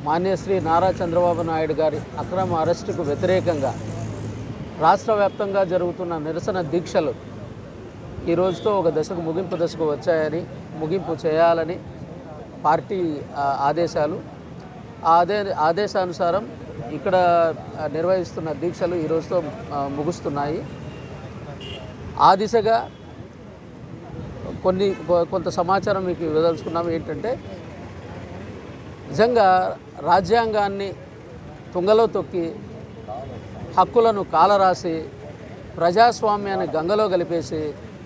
మాన్యశ్రీ నారా చంద్రబాబు నాయుడు గారి అక్రమ అరెస్టుకు వ్యతిరేకంగా రాష్ట్ర వ్యాప్తంగా జరుగుతున్న నిరసన దీక్షలు ఈ రోజుతో ఒక దశకు ముగింపు దశకు వచ్చాయని ముగింపు చేయాలని పార్టీ ఆ, ఆదేశాలు ఆ ఆదే ఆదేశానుసారం ఇక్కడ ఆ, నిర్వహిస్తున్న దీక్షలు ఈ రోజుతో ఆ, ముగుస్తున్నాయి ఆ దిశగా కొన్ని కొ- కొంత సమాచారం మీకు ఇవ్వదలుచుకున్నాం ఏంటంటే నిజంగా రాజ్యాంగాన్ని తుంగలో తొక్కి హక్కులను కాలరాసి ప్రజాస్వామ్యాన్ని గంగలో కలిపేసి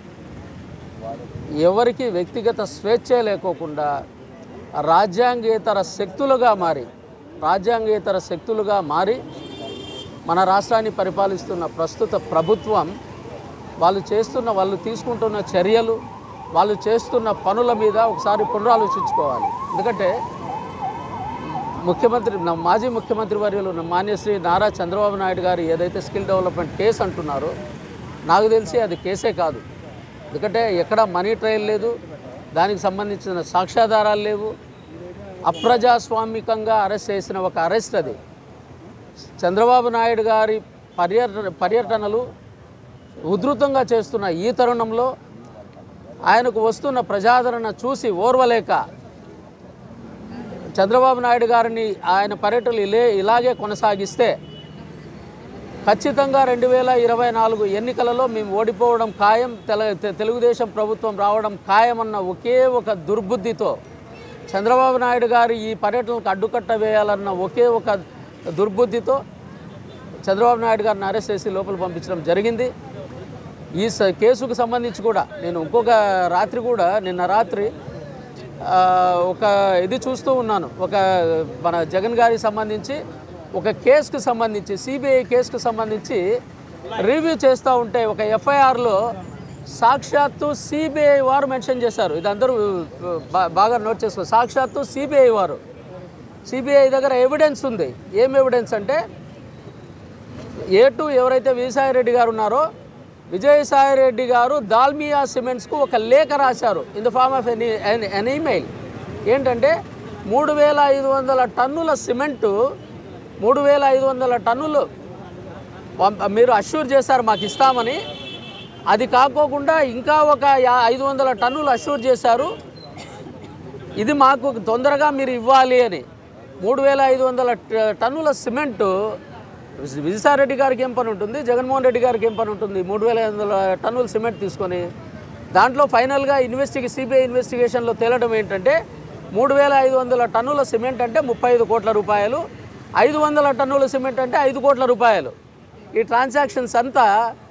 ఎవరికి వ్యక్తిగత స్వేచ్ఛ లేకోకుండా రాజ్యాంగేతర శక్తులుగా మారి రాజ్యాంగేతర శక్తులుగా మారి మన రాష్ట్రాన్ని పరిపాలిస్తున్న ప్రస్తుత ప్రభుత్వం వాళ్ళు చేస్తున్న వాళ్ళు తీసుకుంటున్న చర్యలు వాళ్ళు చేస్తున్న పనుల మీద ఒకసారి పునరాలోచించుకోవాలి ఎందుకంటే ముఖ్యమంత్రి నా మాజీ ముఖ్యమంత్రి వర్యులు నా మాన్యశ్రీ నారా చంద్రబాబు నాయుడు గారు ఏదైతే స్కిల్ డెవలప్మెంట్ కేసు అంటున్నారో నాకు తెలిసి అది కేసే కాదు ఎందుకంటే ఎక్కడ మనీ ట్రయల్ లేదు దానికి సంబంధించిన సాక్ష్యాధారాలు లేవు అప్రజాస్వామికంగా అరెస్ట్ చేసిన ఒక అరెస్ట్ అది చంద్రబాబు నాయుడు గారి పర్యటన పర్యటనలు ఉధృతంగా చేస్తున్న ఈ తరుణంలో ఆయనకు వస్తున్న ప్రజాదరణ చూసి ఓర్వలేక చంద్రబాబు నాయుడు గారిని ఆయన పర్యటనలు ఇలే ఇలాగే కొనసాగిస్తే ఖచ్చితంగా రెండు వేల ఇరవై నాలుగు ఎన్నికలలో మేము ఓడిపోవడం ఖాయం తెల తె- తెలుగుదేశం ప్రభుత్వం రావడం ఖాయమన్న ఒకే ఒక దుర్బుద్ధితో చంద్రబాబు నాయుడు గారు ఈ పర్యటనకు అడ్డుకట్ట వేయాలన్న ఒకే ఒక దుర్బుద్ధితో చంద్రబాబు నాయుడు గారిని అరెస్ట్ చేసి లోపల పంపించడం జరిగింది ఈ స- కేసుకు సంబంధించి కూడా నేను ఇంకొక రాత్రి కూడా నిన్న రాత్రి ఆ, ఒక ఇది చూస్తూ ఉన్నాను ఒక మన జగన్ గారికి సంబంధించి ఒక కేసుకు సంబంధించి సిబిఐ కేసుకు సంబంధించి రివ్యూ చేస్తూ ఉంటే ఒక ఎఫ్ఐఆర్లో సాక్షాత్తు సిబిఐ వారు మెన్షన్ చేశారు ఇది అందరూ బా- బాగా నోట్ చేసుకో సాక్షాత్తు సిబిఐ వారు సిబిఐ దగ్గర ఎవిడెన్స్ ఉంది ఏం ఎవిడెన్స్ అంటే ఏ టూ ఎవరైతే విజయసాయి రెడ్డి గారు ఉన్నారో విజయసాయి రెడ్డి గారు దాల్మియా సిమెంట్స్కు ఒక లేఖ రాశారు in the form of an an email ఏంటంటే మూడు వేల ఐదు వందల టన్నుల సిమెంటు మూడు వేల ఐదు వందల టన్నులు పంప- మీరు అష్యూర్ చేశారు మాకు ఇస్తామని అది కాకోకుండా ఇంకా ఒక యా ఐదు వందల టన్నులు అష్యూర్ చేశారు ఇది మాకు తొందరగా మీరు ఇవ్వాలి అని మూడు వేల ఐదు వందల ట- టన్నుల సిమెంటు విజయసాయిరెడ్డి గారికి ఏం పని ఉంటుంది జగన్మోహన్ రెడ్డి గారికి ఏం పని ఉంటుంది మూడు వేల ఐదు వందల టన్నుల సిమెంట్ తీసుకొని దాంట్లో ఫైనల్గా ఇన్వెస్టిగే సిబిఐ ఇన్వెస్టిగేషన్లో తేలడం ఏంటంటే మూడు వేల ఐదు వందల టన్నుల సిమెంట్ అంటే ముప్పై ఐదు కోట్ల రూపాయలు ఐదు వందల టన్నుల సిమెంట్ అంటే ఐదు కోట్ల రూపాయలు ఈ ట్రాన్సాక్షన్స్ అంతా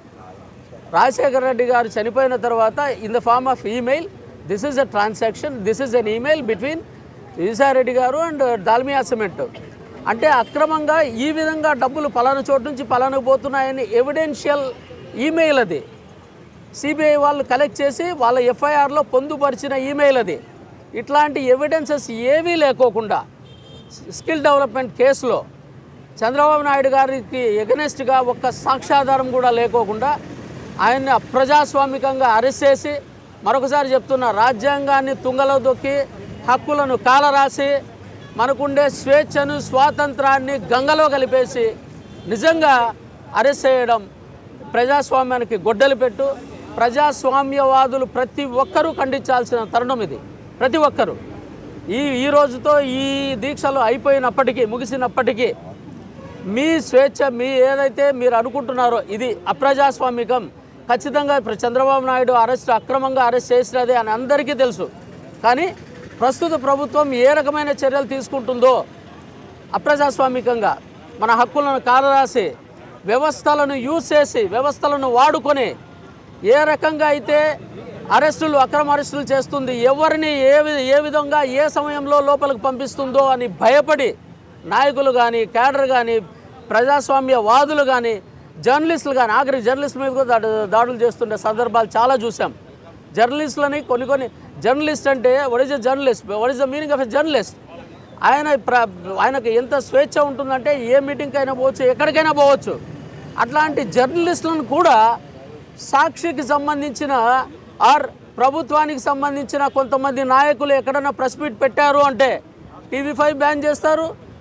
రాజశేఖర రెడ్డి గారు చనిపోయిన తర్వాత in the form of email this is a transaction this is an email between Reddy గారు అండ్ దాల్మియా సిమెంట్ అంటే అక్రమంగా ఈ విధంగా డబ్బులు పలానా చోటు నుంచి పలానా పోతున్నాయని ఎవిడెన్షియల్ ఈమెయిల్ అది సిబిఐ వాళ్ళు కలెక్ట్ చేసి వాళ్ళ ఎఫ్ఐఆర్లో పొందుపరిచిన ఈమెయిల్ అది ఇట్లాంటి ఎవిడెన్సెస్ ఏవీ లేకోకుండా స్కిల్ డెవలప్మెంట్ కేసులో చంద్రబాబు నాయుడు గారికి ఎగనెస్ట్గా ఒక్క సాక్ష్యాధారం కూడా లేకోకుండా ఆయన్ని అప్రజాస్వామికంగా అరెస్ట్ చేసి మరొకసారి చెప్తున్నా రాజ్యాంగాన్ని తుంగలో దొక్కి హక్కులను కాలరాసి మనకుండే స్వేచ్ఛను స్వాతంత్రాన్ని గంగలో కలిపేసి నిజంగా అరెస్ట్ చేయడం ప్రజాస్వామ్యానికి గొడ్డలు పెట్టు ప్రజాస్వామ్యవాదులు ప్రతి ఒక్కరూ ఖండించాల్సిన తరుణం ఇది ప్రతి ఒక్కరూ ఈ ఈ రోజుతో ఈ దీక్షలు అయిపోయినప్పటికీ ముగిసినప్పటికీ మీ స్వేచ్ఛ మీ ఏదైతే మీరు అనుకుంటున్నారో ఇది అప్రజాస్వామికం ఖచ్చితంగా ఇప్పుడు చంద్రబాబు నాయుడు అరెస్ట్ అక్రమంగా అరెస్ట్ చేసినదే అని అందరికీ తెలుసు కానీ ప్రస్తుత ప్రభుత్వం ఏ రకమైన చర్యలు తీసుకుంటుందో అప్రజాస్వామికంగా మన హక్కులను కాలరాసి వ్యవస్థలను యూజ్ చేసి వ్యవస్థలను వాడుకొని ఏ రకంగా అయితే అరెస్టులు అక్రమ అరెస్టులు చేస్తుంది ఎవరిని ఏ వి- ఏ విధంగా ఏ సమయంలో లోపలికి పంపిస్తుందో అని భయపడి నాయకులు కానీ క్యాడర్ కానీ ప్రజాస్వామ్య వాదులు కానీ జర్నలిస్టులు కానీ ఆఖరి జర్నలిస్ట్ మీద కూడా దాడు దాడులు చేస్తుండే సందర్భాలు చాలా చూసాం జర్నలిస్టులని కొన్ని కొన్ని జర్నలిస్ట్ అంటే what is a journalist what is the meaning of a journalist ఆయన ప్ర ఆయనకు ఎంత స్వేచ్ఛ ఉంటుందంటే ఏ మీటింగ్కి అయినా పోవచ్చు ఎక్కడికైనా పోవచ్చు అట్లాంటి జర్నలిస్టులను కూడా సాక్షికి సంబంధించిన ఆర్ ప్రభుత్వానికి సంబంధించిన కొంతమంది నాయకులు ఎక్కడన్నా ప్రెస్ మీట్ పెట్టారు అంటే టీవీ ఫైవ్ బ్యాన్ చేస్తారు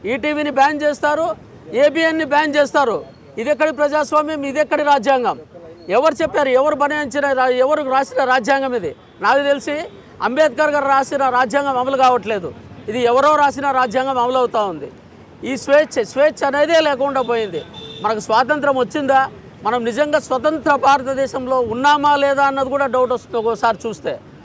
ఈటీవీని బ్యాన్ చేస్తారు ఏబిఎన్ని బ్యాన్ చేస్తారు ఇది ఎక్కడి ప్రజాస్వామ్యం ఇది ఎక్కడి రాజ్యాంగం ఎవరు చెప్పారు ఎవరు బనాయించిన రా- ఎవరు రాసిన రాజ్యాంగం ఇది నాకు తెలిసి అంబేద్కర్ గారు రాసిన రాజ్యాంగం అమలు కావట్లేదు ఇది ఎవరో రాసిన రాజ్యాంగం అమలు అవుతూ ఉంది ఈ స్వేచ్ఛ స్వేచ్ఛ అనేదే లేకుండా పోయింది మనకు స్వాతంత్రం వచ్చిందా మనం నిజంగా స్వతంత్ర భారతదేశంలో ఉన్నామా లేదా అన్నది కూడా డౌట్ వస్తుంది ఒక్కోసారి చూస్తే